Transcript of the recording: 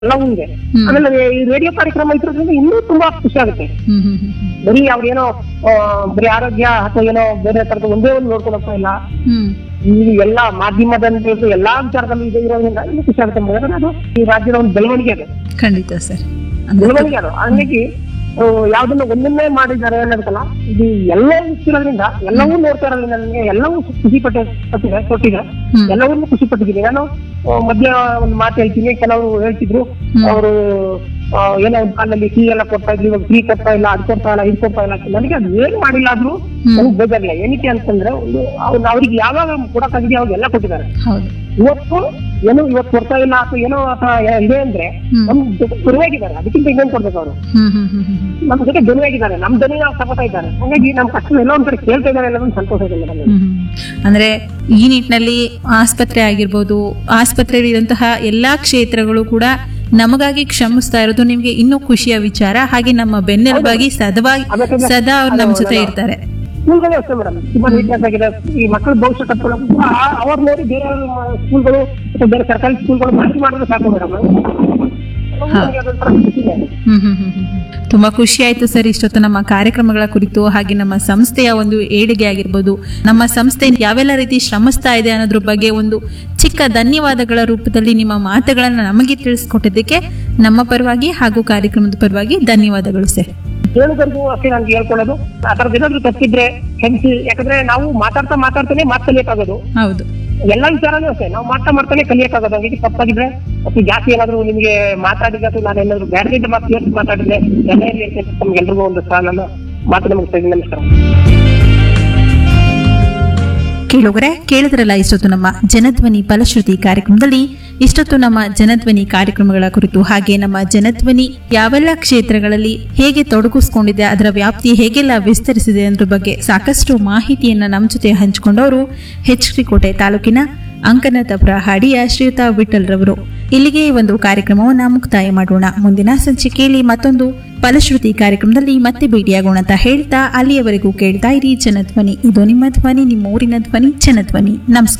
ಎಲ್ಲವೂ ಇದೆ ಹ್ಮ್. ಆಮೇಲೆ ಈ ರೇಡಿಯೋ ಕಾರ್ಯಕ್ರಮ ಇರೋದ್ರಿಂದ ಇನ್ನೂ ತುಂಬಾ ಖುಷಿ ಆಗುತ್ತೆ ಹ್ಮ್ ಹ್ಮ್ ಹ್ಮ್ ಹ್ಮ್ ಬರೀ ಅವ್ರೇನೋ ಆ, ಬರೀ ಆರೋಗ್ಯ ಅಥವಾ ಏನೋ ಬೇರೆ ತರದ ಒಂದೇ ಒಂದು ನೋಡ್ಕೊಂಡು ಹೋಗ್ತಾ ಇಲ್ಲ ಹ್ಮ್ ಈ ಎಲ್ಲಾ ಮಾಧ್ಯಮದಲ್ಲಿ ಎಲ್ಲಾ ವಿಚಾರದಲ್ಲಿ ಇದೆ ಇರೋದ್ರಿಂದ ಇನ್ನೂ ಖುಷಿ ಆಗುತ್ತೆ ಯಾಕಂದ್ರೆ ಅದು ಈ ರಾಜ್ಯದ ಒಂದು ಬೆಳವಣಿಗೆ ಅದು ಖಂಡಿತ ಸರ್ ಅಂದ್ರೆ ಬೆಳವಣಿಗೆ ಅದು ಹಂಗಾಗಿ ಆ, ಯಾವ್ದನ್ನ ಒಂದನ್ನೇ ಮಾಡಿದ್ದಾರೆ ಅನ್ನೋದಕ್ಕಲ್ಲ ಇದು ಎಲ್ಲ ಇರೋದ್ರಿಂದ ಎಲ್ಲವೂ ನೋಡ್ತಾ ಇರೋದ್ರಿಂದ ನನಗೆ ಎಲ್ಲವೂ ಖುಷಿ ಪಟ್ಟ ಪಟ್ಟಿದೆ ಕೊಟ್ಟಿದೆ ಹ್ಮ್. ಎಲ್ಲವನ್ನೂ ಖುಷಿ ಪಟ್ಟಿದ್ದೀನಿ ನಾನು ಆ, ಮಧ್ಯ ಒಂದು ಮಾತು ಹೇಳ್ತೀನಿ ಕೆಲವರು ಹೇಳ್ತಿದ್ರು ಹ್ಮ್. ಅವರು ಏನೋ ಒಂದು ಕಾಲದಲ್ಲಿ ಟೀ ಎಲ್ಲ ಕೊಡ್ತಾ ಇದ್ರು ಇವಾಗ ಟೀ ಕೊಡ್ತಾ ಇಲ್ಲ ಅದು ಕೊಡ್ತಾ ಇಲ್ಲ ಇದು ಕೊಡ್ತಾ ಇಲ್ಲ ಅಂತ ನನಗೆ ಅದು ಏನು ಮಾಡಿಲ್ಲ ಆದ್ರೂ ಹ್ಮ್. ನನಗೆ ಬೇಜಾರಿಲ್ಲ ಏನಕ್ಕೆ ಅಂತಂದ್ರೆ ಒಂದು ಅವ್ರು ಅವ್ರಿಗೆ ಯಾವಾಗ ಕೊಡಕ್ಕಾಗಿದೆ ಅವಾಗ ಎಲ್ಲ ಕೊಟ್ಟಿದ್ದಾರೆ ಹೌದು ಇವತ್ತು ಏನೋ ಇವತ್ತು ಕೊಡ್ತಾ ಇಲ್ಲ ಅಥವಾ ಏನೋ ಅಥವಾ ಇದೆ ಅಂದ್ರೆ ಹ್ಮ್. ನಮ್ ಜೊತೆ ಗುರುವಾಗಿದ್ದಾರೆ ಅದಕ್ಕಿಂತ ಇನ್ನೇನ್ ಕೊಡ್ಬೇಕು ಅವರು ಹ್ಮ್ ಹ್ಮ್ ಹ್ಮ್ ಹ್ಮ್ ಹ್ಮ್ ನಮ್ ಜೊತೆ ಧ್ವನಿಯಾಗಿದ್ದಾರೆ ನಮ್ ಧ್ವನಿ ನಾವು ತಗೋತಾ ಇದ್ದಾರೆ ಹಾಗಾಗಿ ನಮ್ ಕಷ್ಟ ಎಲ್ಲೋ ಒಂದ್ ಕಡೆ ಕೇಳ್ತಾ ಇದ್ದಾರೆ ಅನ್ನೋದೊಂದು ಸಂತೋಷ ಇದೆ ಮೇಡಮ್ ಹ್ಮ್ ಹ್ಮ್. ಅಂದ್ರೆ ಈ ನಿಟ್ಟಿನಲ್ಲಿ ಆಸ್ಪತ್ರೆ ಆಗಿರ್ಬೋದು ಆಸ್ಪತ್ರೆಯಲ್ಲಿರುವಂತಹ ಎಲ್ಲಾ ಕ್ಷೇತ್ರಗಳು ಕೂಡ ನಮಗಾಗಿ ಕ್ಷಮಿಸ್ತಾ ಇರೋದು ನಿಮ್ಗೆ ಇನ್ನೂ ಖುಷಿಯ ವಿಚಾರ ಹಾಗೆ ನಮ್ಮ ಬೆನ್ನೆಲುಬಾಗಿ ಸದಾ ಅದಕ್ಕೆ- ಸದಾ ಅವ್ರು ನಮ್ಮ ಜೊತೆ ಅದು- ಇರ್ತಾರೆ ಸ್ಕೂಲ್ಗಳು ಅಷ್ಟೇ ಮೇಡಮ್ ತುಂಬಾ ನೀಟ್ನೆಸ್ ಆಗಿದೆ ಈ ಮಕ್ಕಳ ಭವಿಷ್ಯ ಕಟ್ಕೊಳ್ಳೋಕೆ ಅವ್ರ ನೋಡಿ ಬೇರೆ ಸ್ಕೂಲ್ಗಳು ಅಥವಾ ಬೇರೆ ಸರ್ಕಾರಿ ಸ್ಕೂಲ್ಗಳು ಮಾಹಿತಿ ಮಾಡಿದ್ರೆ ಸಾಕು ಮೇಡಮ್ ಹ್ಮ್ ಹ್ಮ್ ಹ್ಮ್ ಹ್ಮ್ ಹ್ಮ್. ತುಂಬಾ ಖುಷಿ ಆಯ್ತು ಸರ್ ಇಷ್ಟೊತ್ತು ನಮ್ಮ ಕಾರ್ಯಕ್ರಮಗಳ ಕುರಿತು ಹಾಗೆ ನಮ್ಮ ಸಂಸ್ಥೆಯ ಒಂದು ಏಳಿಗೆ ಆಗಿರ್ಬೋದು ನಮ್ಮ ಸಂಸ್ಥೆ ಯಾವೆಲ್ಲ ರೀತಿ ಶ್ರಮಿಸ್ತಾ ಇದೆ ಅನ್ನೋದ್ರ ಬಗ್ಗೆ ಒಂದು ಚಿಕ್ಕ ಧನ್ಯವಾದಗಳ ರೂಪದಲ್ಲಿ ನಿಮ್ಮ ಮಾತುಗಳನ್ನ ನಮಗೆ ತಿಳಿಸ್ಕೊಟ್ಟಿದ್ದಕ್ಕೆ ನಮ್ಮ ಪರವಾಗಿ ಹಾಗೂ ಕಾರ್ಯಕ್ರಮದ ಪರವಾಗಿ ಧನ್ಯವಾದಗಳು ಸರ್ ಹೇಳುಗರಿಗೂ ಅಷ್ಟೇ ನಾನು ಹೇಳ್ಕೊಳ್ಳೋದು ಆ ಥರದ್ದು ಏನಾದ್ರು ತಪ್ಪಿದ್ರೆ ಕ್ಷಮಿಸಿ ಯಾಕಂದ್ರೆ ನಾವು ಮಾತಾಡ್ತಾ ಮಾತಾಡ್ತಾನೆ ಮಾತು ಕಲಿಯಕ್ಕಾಗೋದು ಹೌದು ಎಲ್ಲ ವಿಚಾರನೂ ಅಷ್ಟೇ ನಾವು ಮಾಡ್ತಾ ಮಾಡ್ತಾನೆ ಕಲಿಯಕ್ಕಾಗೋದು ಹಂಗಾಗಿ ತಪ್ಪಾಗಿದ್ರೆ ಮತ್ತು ಜಾಸ್ತಿ ಏನಾದ್ರು ನಿಮಗೆ ಮಾತಾಡಿದ್ರೆ ಅಥವಾ ನಾನು ಏನಾದ್ರು ಬೇರೆ ಮಾತು ಯೋಚಿಸಿ ಮಾತಾಡಿದ್ರೆ ಎಲ್ಲ ಇರ್ಲಿ ಅಂತ ತಮ್ಗೆಲ್ರಿಗೂ ಒಂದು ಸಹ ನನ್ನ ಮಾತು ನಮಗೆ ನಮಸ್ಕಾರ ಕೇಳುಗರೆ ಕೇಳಿದ್ರಲ್ಲ ಇಷ್ಟೊತ್ತು ನಮ್ಮ ಜನಧ್ವನಿ ಫಲಶ್ರುತಿ ಕಾರ್ಯಕ್ರಮದಲ್ಲಿ ಇಷ್ಟೊತ್ತು ನಮ್ಮ ಜನಧ್ವನಿ ಕಾರ್ಯಕ್ರಮಗಳ ಕುರಿತು ಹಾಗೆ ನಮ್ಮ ಜನಧ್ವನಿ ಯಾವೆಲ್ಲ ಕ್ಷೇತ್ರಗಳಲ್ಲಿ ಹೇಗೆ ತೊಡಗಿಸ್ಕೊಂಡಿದೆ ಅದರ ವ್ಯಾಪ್ತಿ ಹೇಗೆಲ್ಲ ವಿಸ್ತರಿಸಿದೆ ಅನ್ನೋದ್ರ ಬಗ್ಗೆ ಸಾಕಷ್ಟು ಮಾಹಿತಿಯನ್ನ ನಮ್ಮ ಜೊತೆ ಹಂಚಿಕೊಂಡವರು ಎಚ್ ಡಿ ಕೋಟೆ ತಾಲೂಕಿನ ಅಂಕನತಪುರ ಹಾಡಿಯ ಶ್ರೀಯುತ ವಿಠಲ್ ರವರು ಇಲ್ಲಿಗೆ ಈ ಒಂದು ಕಾರ್ಯಕ್ರಮವನ್ನು ಮುಕ್ತಾಯ ಮಾಡೋಣ ಮುಂದಿನ ಸಂಚಿಕೆಯಲ್ಲಿ ಮತ್ತೊಂದು ಫಲಶ್ರುತಿ ಕಾರ್ಯಕ್ರಮದಲ್ಲಿ ಮತ್ತೆ ಭೇಟಿಯಾಗೋಣ ಅಂತ ಹೇಳ್ತಾ ಅಲ್ಲಿಯವರೆಗೂ ಕೇಳ್ತಾ ಇರಿ ಜನಧ್ವನಿ ಇದು ನಿಮ್ಮ ಧ್ವನಿ ನಿಮ್ಮ ಊರಿನ ಧ್ವನಿ ಜನಧ್ವನಿ ನಮಸ್ಕಾರ